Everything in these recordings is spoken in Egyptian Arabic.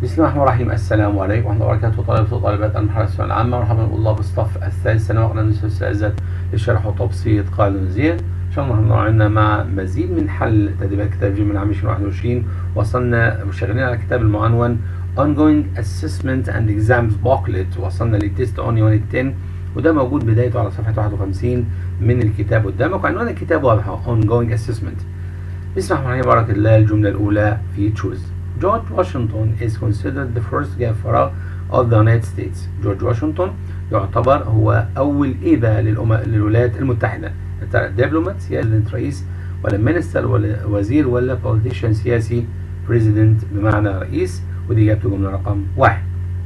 بسم الله الرحمن الرحيم السلام عليكم ورحمة الله وبركاته طلبة وطالبات المرحلة الثانوية العامة مرحبا بالطلاب الصف الثالث ثانوي وقناة الأستاذ لشرح وتبسيط قانون زين إن شاء الله هنوعنا مع مزيد من حل تدريبات كتاب جيم من عام 2021 وصلنا وشغالين على كتاب المعنون Ongoing Assessment and Exams Booklet وصلنا للتيست اون يونت 10 وده موجود بدايته على صفحة 51 من الكتاب قدامك وعنوان الكتاب واضح Ongoing Assessment بسم الله الرحمن الرحيم بارك الله الجملة الأولى في تشوز جورج واشنطن is considered the first governor of the United States جورج واشنطن يعتبر هو أول إيه بقى للأم... للولايات المتحدة ترى دبلومات سياسي رئيس ولا مينستر ولا وزير ولا بوليتيشن سياسي بريزيدنت بمعنى رئيس ودي إجابته جملة رقم واحد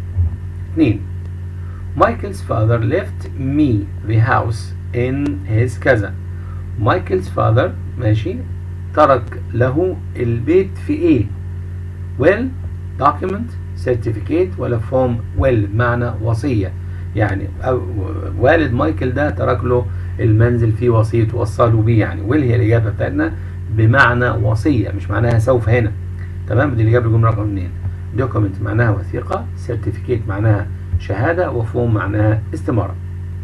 اثنين Michael's father left me the house in his كذا Michael's father ماشي ترك له البيت في ايه will document certificate ولا form will بمعنى وصية يعني أو والد مايكل ده ترك له المنزل فيه وصية وصله بيه يعني will هي الإجابة بتاعتنا بمعنى وصية مش معناها سوف هنا تمام دي الإجابة الجملة رقم اثنين document معناها وثيقة certificate معناها شهادة وفورم معناها استمارة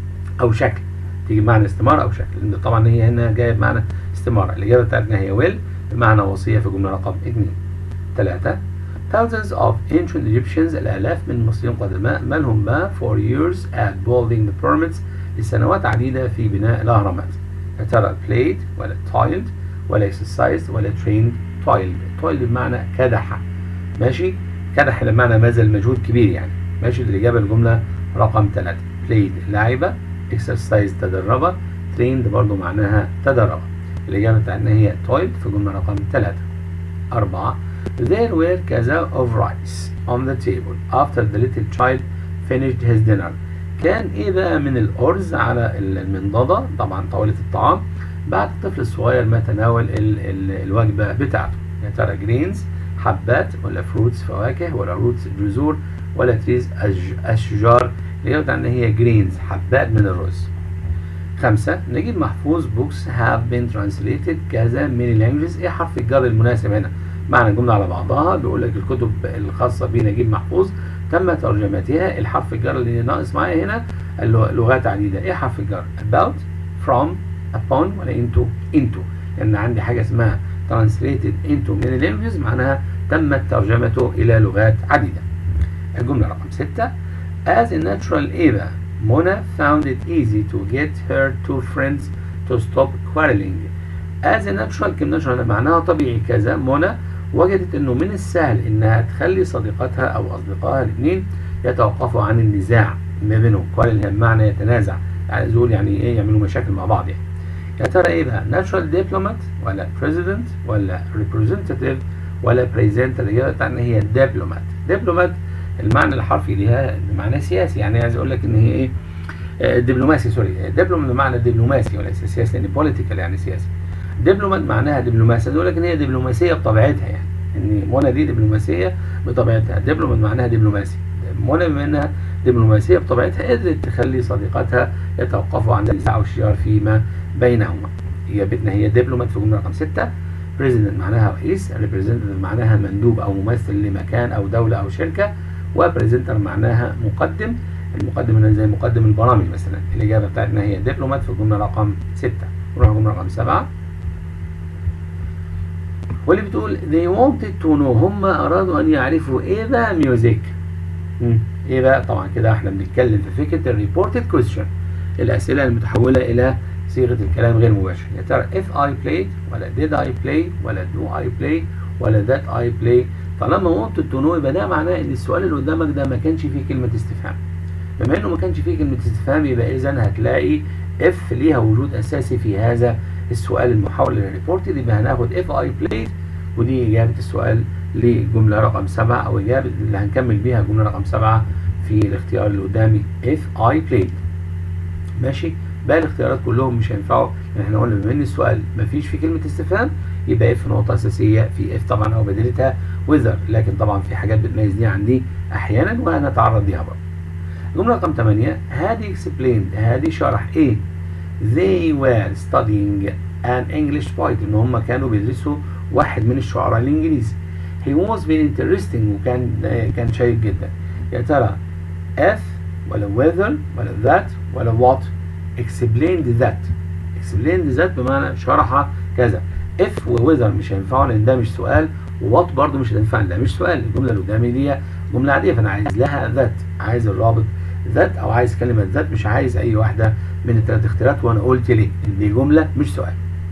أو شكل تيجي بمعنى استمارة أو شكل لأن طبعا هي هنا جاية بمعنى استمارة الإجابة بتاعتنا هي will بمعنى وصية في الجملة رقم اثنين ثلاثة thousands of ancient Egyptians الآلاف من المصريين القدماء مالهم بقى for years at building the pyramids لسنوات عديدة في بناء الأهرامات يا ترى played ولا toiled ولا exercised ولا trained toiled toiled بمعنى كدح ماشي كدح بمعنى بذل مجهود كبير يعني ماشي دي الإجابة الجملة رقم ثلاثة played لعبة exercised تدربة trained برضو معناها تدرب الإجابة بتاعتنا هي toiled في جملة رقم ثلاثة أربعة There were كذا of rice on the table after the little child finished his dinner. كان ايه بقى من الأرز على المنضدة طبعا طاولة الطعام بعد الطفل الصغير ما تناول ال ال الوجبة بتاعته يا ترى جرينز حبات ولا فروتس فواكه ولا روتس جذور ولا تريز أشجار الإجابة بتاعتنا هي جرينز حبات من الرز خمسة نجيب محفوظ books have been translated كذا من الانجليز ايه حرف الجر المناسب هنا معنى الجملة على بعضها بيقول لك الكتب الخاصة بنجيب محفوظ تم ترجمتها الحرف الجر اللي ناقص معايا هنا لغات عديدة ايه حرف الجر about from upon ولا into into لان يعني عندي حاجة اسمها translated into من الانجليز معناها تمت ترجمته الى لغات عديدة الجملة رقم ستة as a natural ايه بقى Mona found it easy to get her two friends to stop quarreling as a natural كلمة natural معناها طبيعي كذا منى وجدت انه من السهل انها تخلي صديقتها او اصدقائها الاثنين يتوقفوا عن النزاع ما بينهم quarrel هي بمعنى يتنازع يعني زول يعني ايه يعملوا مشاكل مع بعض يعني يا ترى ايه بقى natural diplomat ولا president ولا representative ولا presenter الاجابه بتاعتنا هي diplomat diplomat المعنى الحرفي ليها معنى سياسي يعني عايز اقول لك ان هي ايه دبلوماسي سوري دبلومات بمعنى دبلوماسي وليس سياسي لان بوليتيكال يعني سياسي دبلومات معناها دبلوماسيه يقول لك ان هي دبلوماسيه بطبيعتها يعني ان منى دي دبلوماسيه بطبيعتها دبلومات معناها دبلوماسي منى بما انها دبلوماسيه بطبيعتها قدرت تخلي صديقاتها يتوقفوا عن النزاع والشجار فيما بينهما اجابتنا هي دبلومات في الجمله رقم 6 بريزيدنت معناها رئيس ريبريزنتيف معناها مندوب او ممثل لمكان او دوله او شركه وبريزنتر معناها مقدم المقدم هنا زي مقدم البرامج مثلا الإجابة بتاعتنا هي دبلومات في الجملة رقم 6 نروح الجملة رقم 7 واللي بتقول they wanted to know هم أرادوا أن يعرفوا إيه بقى ميوزك إيه بقى طبعا كده إحنا بنتكلم في فكرة الريبورتد كويستشن الأسئلة المتحولة إلى صيغة الكلام غير مباشر يا ترى if I played ولا did I play ولا do I play ولا that I play طالما wanted to know يبقى ده معناه ان السؤال اللي قدامك ده ما كانش فيه كلمه استفهام بما انه ما كانش فيه كلمه استفهام يبقى اذا هتلاقي اف ليها وجود اساسي في هذا السؤال المحول للريبورت يبقى هناخد اف اي بلايد ودي اجابه السؤال لجمله رقم سبعة او اجابه اللي هنكمل بيها جمله رقم سبعة في الاختيار اللي قدامي اف اي بلايد ماشي باقي الاختيارات كلهم مش هينفعوا لان احنا قلنا بما ان السؤال ما فيش فيه كلمه استفهام يبقى اف نقطه اساسيه في اف طبعا او بديلتها وذر لكن طبعا في حاجات بتميز دي عن دي احيانا وهنتعرض ليها برضه الجمله رقم 8 هادي explained هادي شرح ايه they were studying an English poet ان هم كانوا بيدرسوا واحد من الشعراء الانجليزي he was very interesting وكان كان شيق جدا يا ترى if ولا whether ولا that ولا what explained that explained that بمعنى شرح كذا if و whether مش هينفعوا لان ده مش سؤال ووات برضه مش هتنفع ده مش سؤال الجمله اللي قدامي دي جمله عاديه فانا عايز لها ذات عايز الرابط ذات او عايز كلمه ذات مش عايز اي واحده من الثلاث اختيارات وانا قلت ليه ان دي جمله مش سؤال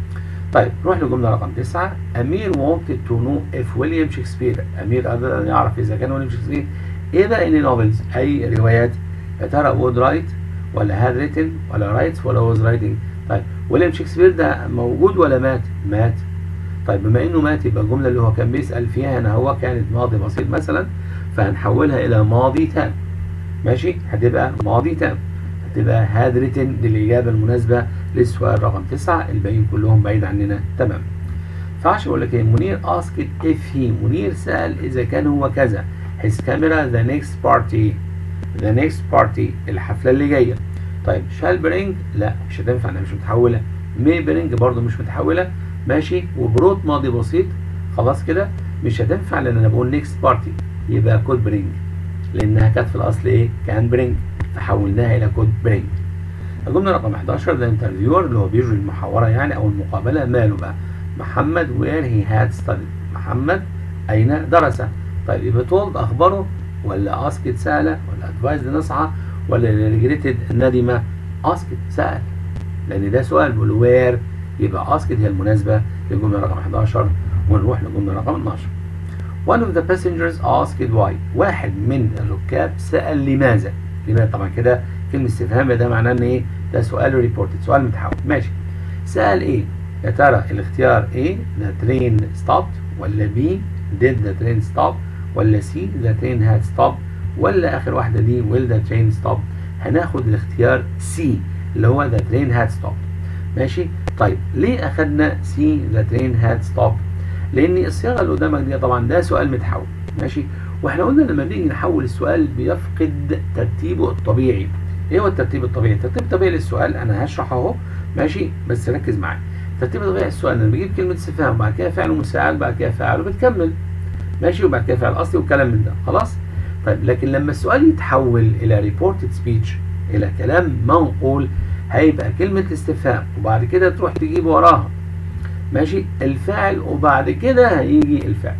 طيب نروح لجمله رقم تسعة امير wanted to know if ويليام شكسبير امير قدر ان يعرف اذا كان ويليام شكسبير ايه بقى ان نوفلز اي روايات يا ترى وود رايت ولا هاد ريتن ولا رايتس ولا واز رايتنج طيب ويليام شكسبير ده موجود ولا مات مات طيب بما انه مات يبقى الجمله اللي هو كان بيسال فيها هنا هو كانت ماضي بسيط مثلا فهنحولها الى ماضي تام ماشي هتبقى ماضي تام هتبقى هاد ريتن دي الاجابه المناسبه للسؤال رقم تسعة الباقيين كلهم بعيد عننا تمام فعشان اقول لك ايه منير asked if he منير سال اذا كان هو كذا his camera the next party the next party الحفله اللي جايه طيب شال برينج لا مش هتنفع انا مش متحوله مي برينج برضو مش متحوله ماشي وبروت ماضي بسيط خلاص كده مش هتنفع لان انا بقول نيكست بارتي يبقى كود برينج لانها كانت في الاصل ايه كان برينج فحولناها الى كود برينج الجمله رقم 11 ده انترفيور اللي هو بيجري المحاوره يعني او المقابله ماله بقى محمد وير هي هاد ستادي محمد اين درس طيب يبقى تولد اخبره ولا اسكت ساله ولا ادفايز نصحى ولا ريجريتد ندمه اسكت سال لان ده سؤال بيقول وير يبقى اسكت هي المناسبه للجمله رقم 11 ونروح للجمله رقم 12 One of the passengers asked why واحد من الركاب سأل لماذا لماذا طبعا كده كلمة استفهام ده معناه ان ايه ده سؤال ريبورتد سؤال متحول ماشي سأل ايه يا ترى الاختيار ايه the train stopped ولا B did the train stop ولا C the train had stopped ولا اخر واحدة دي will the train stop هناخد الاختيار C اللي هو the train had stopped ماشي طيب ليه اخدنا سي ذا ترين هاد ستوب لان الصياغه اللي قدامك دي طبعا ده سؤال متحول ماشي واحنا قلنا لما بنيجي نحول السؤال بيفقد ترتيبه الطبيعي ايه هو الترتيب الطبيعي الترتيب الطبيعي للسؤال انا هشرح اهو ماشي بس ركز معايا الترتيب الطبيعي للسؤال انا بجيب كلمه استفهام وبعد كده فعل مساعد بعد كده فاعل وبتكمل ماشي وبعد كده فعل اصلي وكلام من ده خلاص طيب لكن لما السؤال يتحول الى ريبورتد سبيتش الى كلام منقول هيبقى كلمة استفهام وبعد كده تروح تجيب وراها ماشي الفاعل وبعد كده هيجي الفعل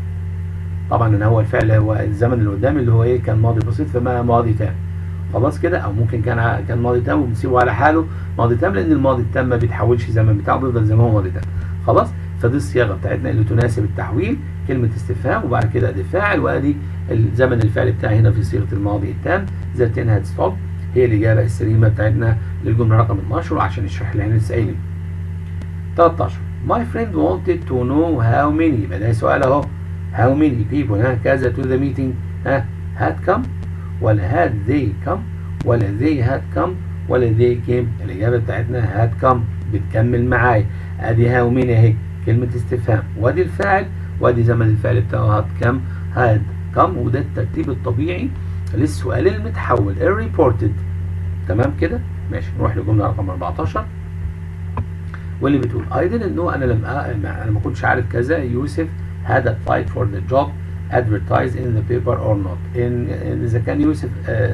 طبعا انا هو الفعل هو الزمن اللي قدامي اللي هو ايه كان ماضي بسيط فما ماضي تام خلاص كده او ممكن كان كان ماضي تام وبنسيبه على حاله ماضي تام لان الماضي التام ما بيتحولش الزمن بتاعه بيفضل زي ما هو ماضي تام خلاص فدي الصياغه بتاعتنا اللي تناسب التحويل كلمه استفهام وبعد كده ادي فاعل وادي الزمن الفعل بتاعي هنا في صيغه الماضي التام ذا تين هاد ستوب هي الإجابة السليمة بتاعتنا للجملة رقم 12 عشان يشرح لي لسه قايلين 13 My friend wanted to know how many يبقى ده سؤال أهو how many people ها كذا to the meeting ها had come ولا had they come ولا they had come ولا they came الإجابة بتاعتنا had come بتكمل معايا أدي how many أهي كلمة استفهام وأدي الفاعل وأدي زمن الفعل بتاعه had come had come وده الترتيب الطبيعي للسؤال المتحول الريبورتد تمام كده ماشي نروح لجمله رقم 14 واللي بتقول I didn't know انا لم انا ما كنتش عارف كذا يوسف had applied for the job advertised in the paper or not ان اذا كان يوسف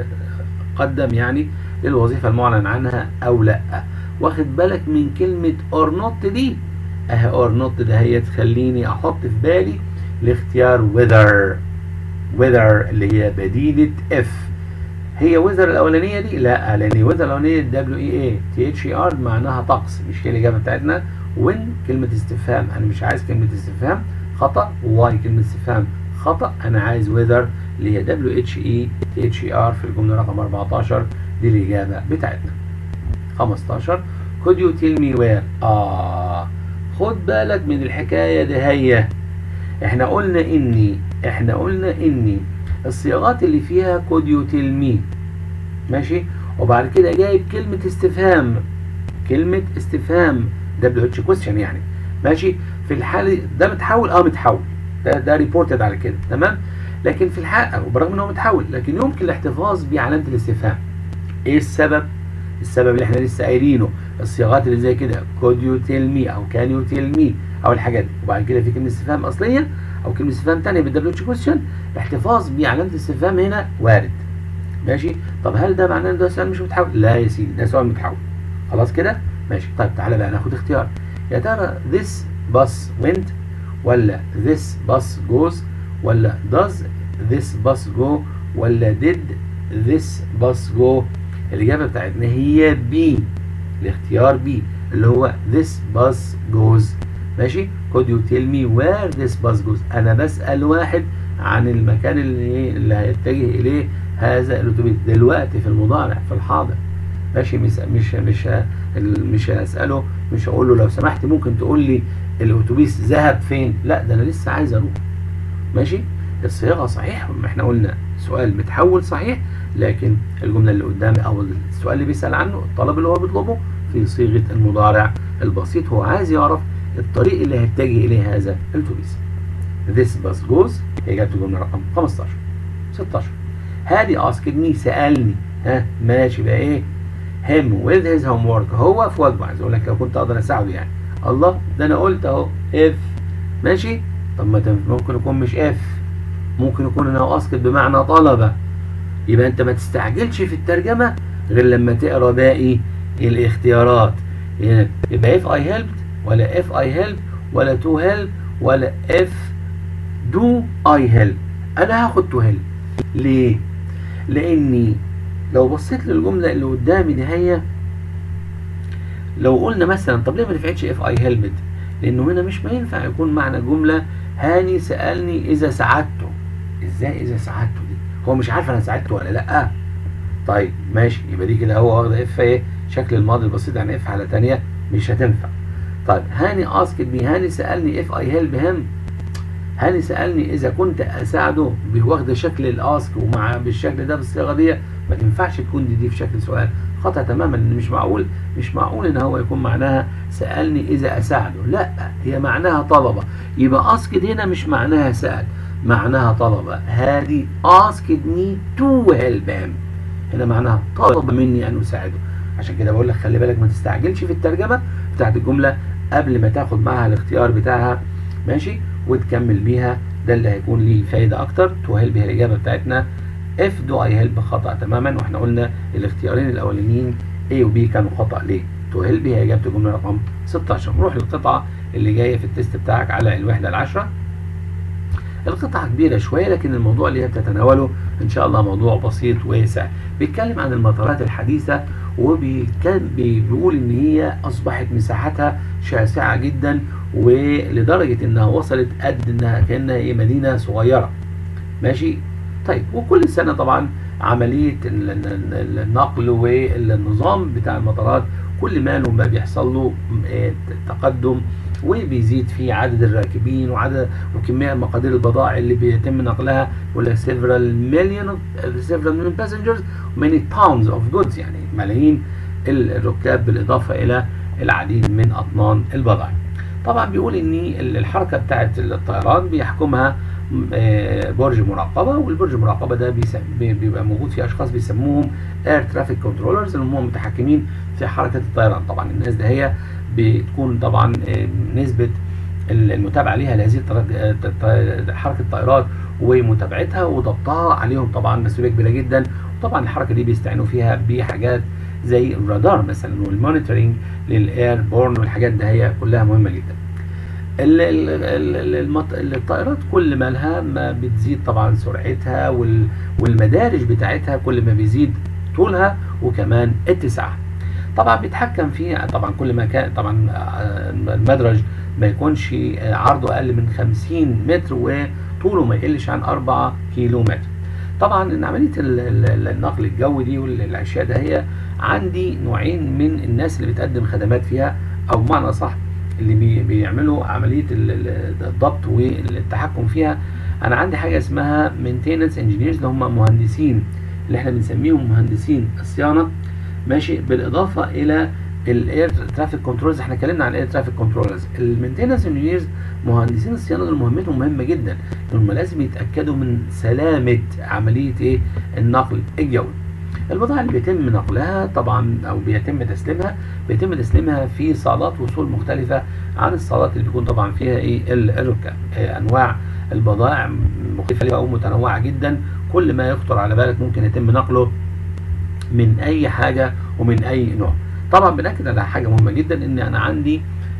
قدم يعني للوظيفه المعلن عنها او لا واخد بالك من كلمه or not دي اهي or not ده هي تخليني احط في بالي الاختيار whether whether اللي هي بديلة if هي weather الأولانية دي لا لأن weather الأولانية W E A T H E R معناها طقس مش هي الإجابة بتاعتنا when كلمة استفهام أنا مش عايز كلمة استفهام خطأ why كلمة استفهام خطأ أنا عايز weather اللي هي W H E T H E R في الجملة رقم 14 دي الإجابة بتاعتنا 15 could you tell me where آه خد بالك من الحكاية دي هي احنا قلنا اني احنا قلنا اني الصياغات اللي فيها كود يو تيل مي ماشي وبعد كده جايب كلمة استفهام كلمة استفهام دبليو اتش كويستشن يعني ماشي في الحالة ده متحول اه متحول ده ده ريبورتد على كده تمام لكن في الحقيقة وبرغم ان هو متحول لكن يمكن الاحتفاظ بعلامة الاستفهام ايه السبب؟ السبب اللي احنا لسه قايلينه الصياغات اللي زي كده كود يو تيل مي او كان يو تيل مي او الحاجات دي وبعد كده في كلمة استفهام اصلية او كلمه استفهام ثانيه بالدبليو اتش كويستشن احتفاظ بعلامه الاستفهام هنا وارد ماشي طب هل ده معناه ان ده سؤال مش متحول لا يا سيدي ده سؤال متحول خلاص كده ماشي طيب تعالى بقى ناخد اختيار يا ترى this bus went ولا this bus goes ولا does this bus go ولا did this bus go الإجابة بتاعتنا هي B الاختيار B اللي هو this bus goes ماشي could you tell me where this bus goes أنا بسأل واحد عن المكان اللي اللي هيتجه إليه هذا الأتوبيس دلوقتي في المضارع في الحاضر ماشي مش مش مش مش هسأله مش هقول له لو سمحت ممكن تقول لي الأتوبيس ذهب فين لا ده أنا لسه عايز أروح ماشي الصياغة صحيح ما احنا قلنا سؤال متحول صحيح لكن الجملة اللي قدامي أو السؤال اللي بيسأل عنه الطلب اللي هو بيطلبه في صيغة المضارع البسيط هو عايز يعرف الطريق اللي هيتجه إليه هذا الأتوبيس This bus goes هي جابت الجملة رقم 15 16 هادي asked me سألني ها ماشي بقى إيه him with his homework هو في واجبه عايز أقول لك لو كنت أقدر أساعده يعني الله ده أنا قلت أهو if ماشي طب ما ممكن يكون مش if ممكن يكون أنا أسكت بمعنى طلبة يبقى أنت ما تستعجلش في الترجمة غير لما تقرا باقي الاختيارات يعني يبقى if I helped ولا if I help ولا to help ولا if do I help أنا هاخد to help ليه؟ لأني لو بصيت للجملة اللي قدامي دي هي لو قلنا مثلا طب ليه ما نفعتش if I helped؟ لأنه هنا مش ما ينفع يكون معنى الجملة هاني سألني إذا ساعدته إزاي إذا ساعدته دي؟ هو مش عارف أنا ساعدته ولا لأ؟ طيب ماشي يبقى دي كده هو واخد اف ايه شكل الماضي البسيط يعني اف حالة تانية مش هتنفع طيب هاني اسكت مي هاني سألني اف اي هيلب هيم هاني سألني إذا كنت أساعده واخد شكل الاسك ومع بالشكل ده بالصيغة دي ما تنفعش تكون دي, دي في شكل سؤال خطأ تماما إن مش معقول مش معقول إن هو يكون معناها سألني إذا أساعده لا هي معناها طلبة يبقى اسكت هنا مش معناها سأل معناها طلبة هذه اسكت مي تو هيلب هيم هنا معناها طلب مني ان اساعده عشان كده بقول لك خلي بالك ما تستعجلش في الترجمه بتاعت الجمله قبل ما تاخد معاها الاختيار بتاعها ماشي وتكمل بيها ده اللي هيكون ليه فايده اكتر توهل بيها الاجابه بتاعتنا اف دو اي هيلب خطا تماما واحنا قلنا الاختيارين الاولانيين A و B كانوا خطا ليه توهل بيها اجابه الجمله رقم 16 نروح للقطعه اللي جايه في التست بتاعك على الوحده العشره القطعة كبيرة شوية لكن الموضوع اللي هي بتتناوله إن شاء الله موضوع بسيط وسهل بيتكلم عن المطارات الحديثة وبيقول إن هي أصبحت مساحتها شاسعة جدا ولدرجة إنها وصلت قد إنها كأنها إيه مدينة صغيرة ماشي طيب وكل سنة طبعا عملية النقل والنظام بتاع المطارات كل ما له ما بيحصل له تقدم وبيزيد في عدد الراكبين وعدد وكمية مقادير البضائع اللي بيتم نقلها ولا several million several million passengers many pounds of goods يعني ملايين الركاب بالإضافة إلى العديد من أطنان البضائع طبعا بيقول ان الحركه بتاعت الطيران بيحكمها برج مراقبه والبرج المراقبه ده بيبقى موجود فيه اشخاص بيسموهم اير ترافيك كنترولرز اللي هم متحكمين في حركه الطيران طبعا الناس ده هي بتكون طبعا نسبه المتابعه ليها لهذه حركه الطائرات ومتابعتها وضبطها عليهم طبعا مسؤوليه كبيره جدا وطبعا الحركه دي بيستعينوا فيها بحاجات زي الرادار مثلا والمونيتورنج للاير بورن والحاجات ده هي كلها مهمه جدا الطائرات كل ما لها ما بتزيد طبعا سرعتها والمدارج بتاعتها كل ما بيزيد طولها وكمان اتساعها طبعا بيتحكم فيه طبعا كل ما كان طبعا المدرج ما يكونش عرضه اقل من 50 متر وطوله ما يقلش عن 4 كيلو متر طبعا ان عمليه النقل الجوي دي والاشياء ده هي عندي نوعين من الناس اللي بتقدم خدمات فيها او بمعنى صح اللي بي بيعملوا عمليه الضبط والتحكم فيها انا عندي حاجه اسمها مينتيننس انجينيرز اللي هم مهندسين اللي احنا بنسميهم مهندسين الصيانه ماشي بالاضافه الى الاير ترافيك كنترولز احنا اتكلمنا عن الاير ترافيك كنترولز المينتيننس انجينيرز مهندسين الصيانه دول مهمتهم مهمه جدا هم لازم يتاكدوا من سلامه عمليه ايه النقل الجوي البضائع اللي بيتم نقلها طبعا او بيتم تسليمها بيتم تسليمها في صالات وصول مختلفه عن الصالات اللي بيكون طبعا فيها ايه الركاب إيه انواع البضائع مختلفة أو متنوعة جدا كل ما يخطر على بالك ممكن يتم نقله من أي حاجة ومن أي نوع طبعا بنأكد على حاجة مهمة جدا إن أنا عندي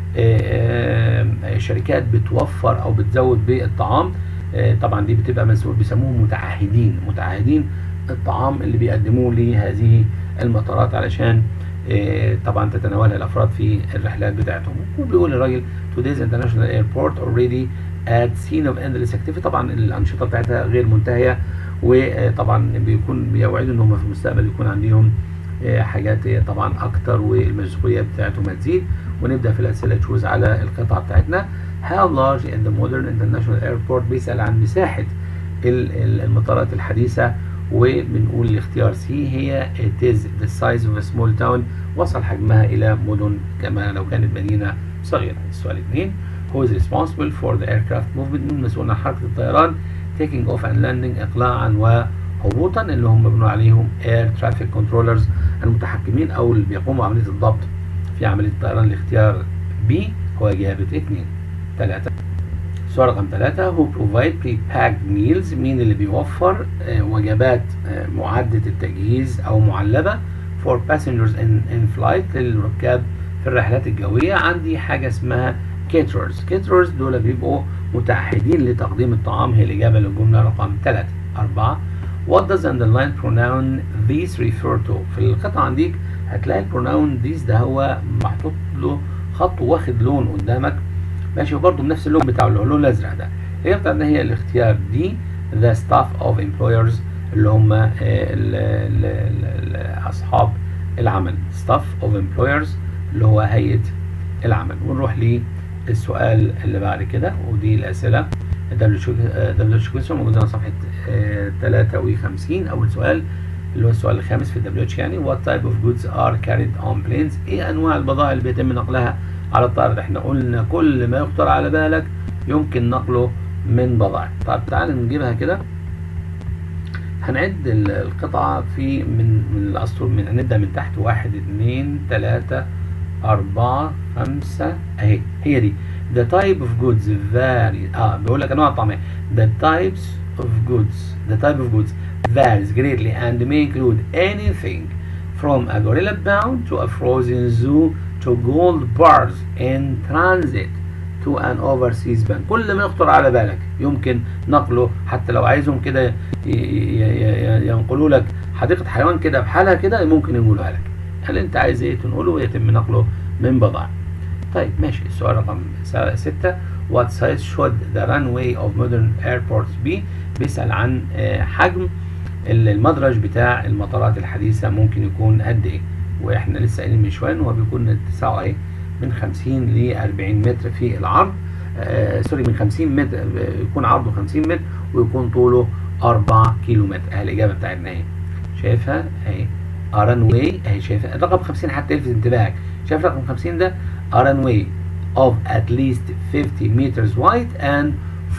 آه، آه، شركات بتوفر أو بتزود بالطعام آه، طبعا دي بتبقى مسؤول بيسموهم متعهدين متعهدين الطعام اللي بيقدموه لهذه المطارات علشان آه، طبعا تتناولها الافراد في الرحلات بتاعتهم وبيقول الراجل today's international airport already at scene of endless activity طبعا الانشطه بتاعتها غير منتهيه وطبعا بيكون بيوعدوا ان هم في المستقبل يكون عندهم آه، حاجات آه، طبعا اكتر والمسؤوليه بتاعتهم هتزيد ونبدا في الاسئله تشوز على القطعه بتاعتنا how large in the modern international airport بيسال عن مساحه ال- ال- المطارات الحديثه وبنقول الاختيار سي هي it is the size of a small town وصل حجمها إلى مدن كما لو كانت مدينة صغيرة السؤال اثنين who is responsible for the aircraft movement من مسؤول عن حركة الطيران taking off and landing إقلاعا وهبوطا اللي هم بنقول عليهم air traffic controllers المتحكمين أو اللي بيقوموا بعملية الضبط في عملية الطيران الاختيار B هو إجابة اثنين ثلاثة سؤال رقم ثلاثة who provide pre-packed meals مين اللي بيوفر آه، وجبات آه، معدة التجهيز أو معلبة for passengers in, in flight للركاب في الرحلات الجوية عندي حاجة اسمها caterers caterers دول بيبقوا متعهدين لتقديم الطعام هي الإجابة للجملة رقم ثلاثة أربعة What does underline pronoun these refer to في القطعة عندك هتلاقي البروناون these ده هو محطوط له خط واخد لون قدامك ماشي وبرضه بنفس اللون بتاعه اللي هو اللون الازرق ده هي بتاعتنا هي الاختيار دي the staff of employers اللي هم آه، ال- ال- ال- ال- اصحاب العمل staff of employers اللي هو هيئه العمل ونروح للسؤال اللي بعد كده ودي الاسئله دبليو كويسون موجوده على صفحه آه، 53 اول سؤال اللي هو السؤال الخامس في الدبليو اتش يعني what type of goods are carried on planes ايه انواع البضائع اللي بيتم نقلها على الطائرة احنا قلنا كل ما يخطر على بالك يمكن نقله من بضائع طب تعال نجيبها كده هنعد ال- القطعة في من من الأسطر من هنبدأ من تحت واحد اتنين تلاتة أربعة خمسة أهي هي دي the type of goods vary اه بيقول لك أنواع الطعمية the types of goods the type of goods varies greatly and may include anything from a gorilla bound to a frozen zoo to gold bars in transit to an overseas bank كل ما يخطر على بالك يمكن نقله حتى لو عايزهم كده ي- ي- ي- ينقلوا لك حديقة حيوان كده بحالها كده ممكن ينقلوها لك هل انت عايز ايه تنقله ويتم نقله من بضائع طيب ماشي السؤال رقم س- ستة what size should the runway of modern airports be بيسأل عن آه، حجم ال- المدرج بتاع المطارات الحديثة ممكن يكون قد ايه واحنا لسه قايلين من شوية ان هو بيكون اتساعه ايه من 50 ل 40 متر في العرض آه سوري من 50 متر آه، يكون عرضه 50 متر ويكون طوله 4 كيلو متر اهي الاجابه بتاعتنا اهي شايفها اهي اران واي اهي شايفها الرقم 50 حتى يلفت انتباهك شايف رقم 50 ده اران واي of at least 50 meters wide and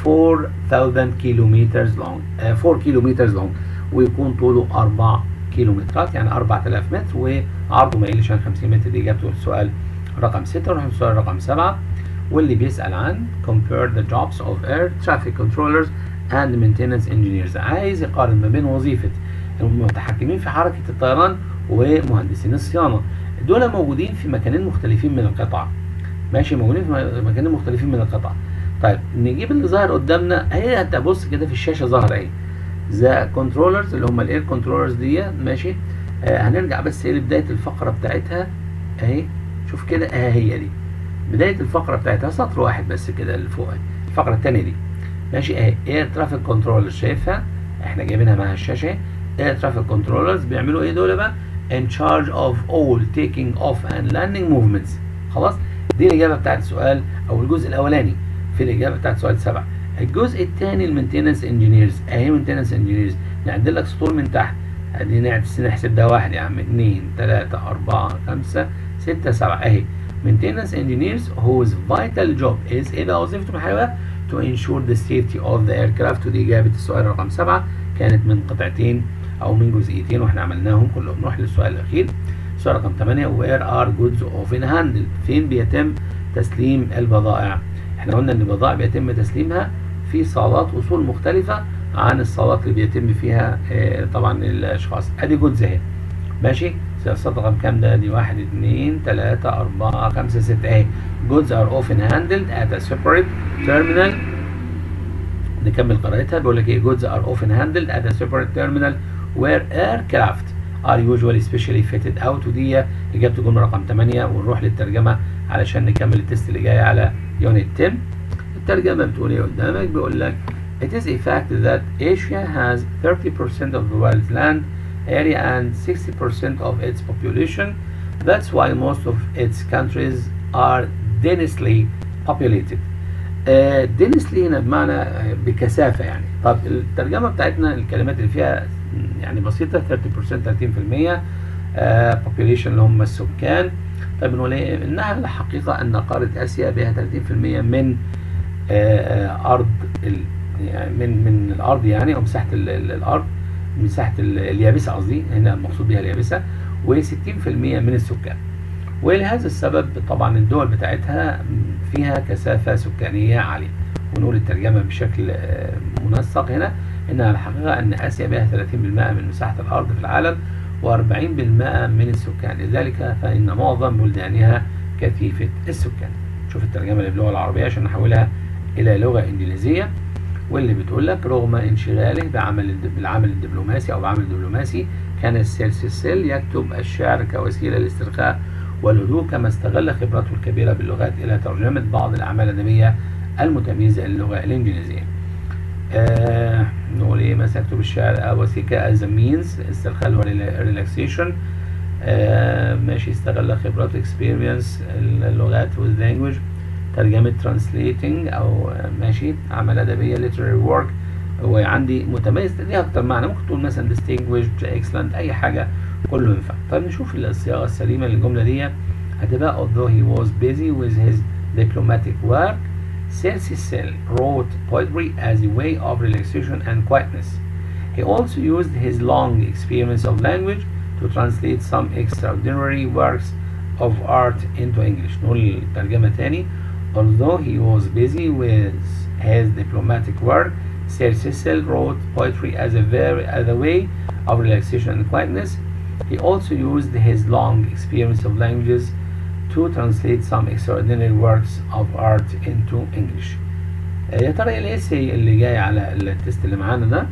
4000 kilometers long آه 4 kilometers long ويكون طوله 4 كيلومترات يعني 4000 متر وعرضه ما يقلش عن 50 متر دي اجابته السؤال رقم 6 نروح للسؤال رقم 7 واللي بيسأل عن compare the jobs of air traffic controllers and maintenance engineers عايز يقارن ما بين وظيفة المتحكمين في حركة الطيران ومهندسين الصيانة دول موجودين في مكانين مختلفين من القطعة ماشي موجودين في مكانين مختلفين من القطعة طيب نجيب اللي ظاهر قدامنا اهي انت بص كده في الشاشة ظاهرة اهي ذا كنترولرز اللي هم الاير كنترولرز دي ماشي آه هنرجع بس ايه لبداية الفقرة بتاعتها اهي شوف كده اهي هي دي بداية الفقرة بتاعتها سطر واحد بس كده اللي فوق الفقرة التانية دي ماشي اهي اير ترافيك كنترولر شايفها احنا جايبينها مع الشاشة اير ترافيك كنترولرز بيعملوا ايه دول بقى in charge of all taking off and landing movements خلاص دي الإجابة بتاعت السؤال أو الجزء الأولاني في الإجابة بتاعت سؤال سبعة الجزء الثاني المينتيننس انجينيرز اهي مينتيننس انجينيرز نعدل لك سطور من تحت ادي نعكس نحسب ده واحد يا عم اتنين تلاتة أربعة خمسة ستة سبعة اهي maintenance engineers whose vital job is ايه بقى وظيفتهم الحيوية to ensure the safety of the aircraft ودي إجابة السؤال رقم سبعة كانت من قطعتين أو من جزئيتين واحنا عملناهم كلهم نروح للسؤال الأخير السؤال رقم 8 where are goods often handled فين بيتم تسليم البضائع احنا قلنا ان البضائع بيتم تسليمها في صالات وصول مختلفة عن الصالات اللي بيتم فيها آه، طبعا الاشخاص ادي جودز اهي ماشي سياسات رقم كام ده دي واحد اتنين تلاتة أربعة خمسة ستة اهي goods are often handled at a separate terminal نكمل قراءتها بيقول لك ايه goods are often handled at a separate terminal where aircraft are usually specially fitted out ودي اجابه الجمله رقم 8 ونروح للترجمه علشان نكمل التست اللي جاي على يونت 10 الترجمه بتقول ايه قدامك بيقول لك It is a fact that Asia has 30% of the world's land area and 60% of its population. That's why most of its countries are densely populated. Uh, densely هنا بمعنى آه، بكثافة يعني. طب الترجمة بتاعتنا الكلمات اللي فيها يعني بسيطة 30% 30% آه، population اللي هم السكان. طيب نقول ايه؟ انها الحقيقة ان قارة اسيا بها 30% من آه، آه، ارض ال... يعني من من الارض يعني او مساحه ال... ال- الارض مساحه ال- اليابسه قصدي هنا المقصود بها اليابسه و60% من السكان ولهذا السبب طبعا الدول بتاعتها فيها كثافه سكانيه عاليه ونقول الترجمه بشكل آه، منسق هنا انها الحقيقه ان اسيا بها 30% من مساحه الارض في العالم و40% من السكان لذلك فان معظم بلدانها كثيفه السكان شوف الترجمه اللي باللغه العربيه عشان نحولها الى لغه انجليزيه واللي بتقول لك رغم انشغاله بعمل الد- بالعمل الدبلوماسي او بعمل الدبلوماسي كان السيلسيسيل يكتب الشعر كوسيله للاسترخاء والهدوء كما استغل خبرته الكبيره باللغات الى ترجمه بعض الاعمال الادبيه المتميزه للغه الانجليزيه. آه نقول ايه مثلا يكتب الشعر وثيقه as a means استرخاء اللي هو ريلاكسيشن آه ماشي استغل خبرات اكسبيرينس اللغات واللانجوج ترجمة translating أو آه، ماشي عمل أدبية literary work وعندي متميز ليها أكتر معنى ممكن تقول مثلا distinguished excellent أي حاجة كله ينفع طيب نشوف الصياغة السليمة للجملة دي هتبقى although he was busy with his diplomatic work Cecil wrote poetry as a way of relaxation and quietness. He also used his long experience of language to translate some extraordinary works of art into English. نقول الترجمة تاني. Although he was busy with his diplomatic work, Sir Cecil wrote poetry as a, very, as a way of relaxation and quietness. He also used his long experience of languages to translate some extraordinary works of art into English. آه، يا ترى ايه الاسي اللي جاي على التست اللي معانا ده؟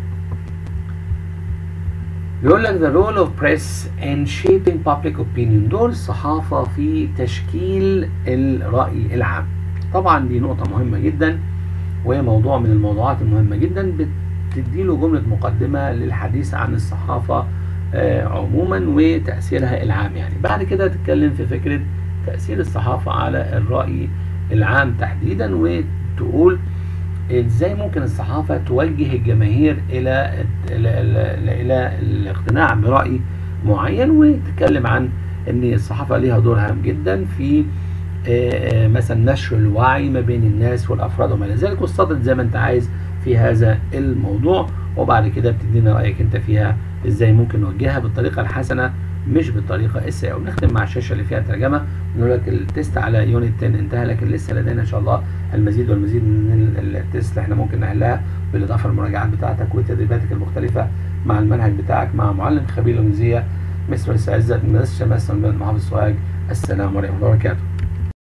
بيقول لك the role of press in shaping public opinion دور الصحافة في تشكيل الرأي العام طبعا دي نقطة مهمة جدا وهي موضوع من الموضوعات المهمة جدا بتديله جملة مقدمة للحديث عن الصحافة آه، عموما وتأثيرها العام يعني بعد كده تتكلم في فكرة تأثير الصحافة على الرأي العام تحديدا وتقول ازاي ممكن الصحافة توجه الجماهير الى الى, إلى, إلى الاقتناع برأي معين وتتكلم عن ان الصحافة ليها دور هام جدا في آه، آه، مثلا نشر الوعي ما بين الناس والافراد وما الى ذلك واستطرد زي ما انت عايز في هذا الموضوع وبعد كده بتدينا رايك انت فيها ازاي ممكن نوجهها بالطريقه الحسنه مش بالطريقه السيئه ونختم مع الشاشه اللي فيها ترجمه نقول لك التست على يونت 10 انتهى لكن لسه لدينا ان شاء الله المزيد والمزيد من التست اللي احنا ممكن نحلها بالاضافه للمراجعات بتاعتك وتدريباتك المختلفه مع المنهج بتاعك مع معلم خبير الانجليزيه مستر عزت من مدرسه شمال محافظ سوهاج السلام عليكم ورحمه الله وبركاته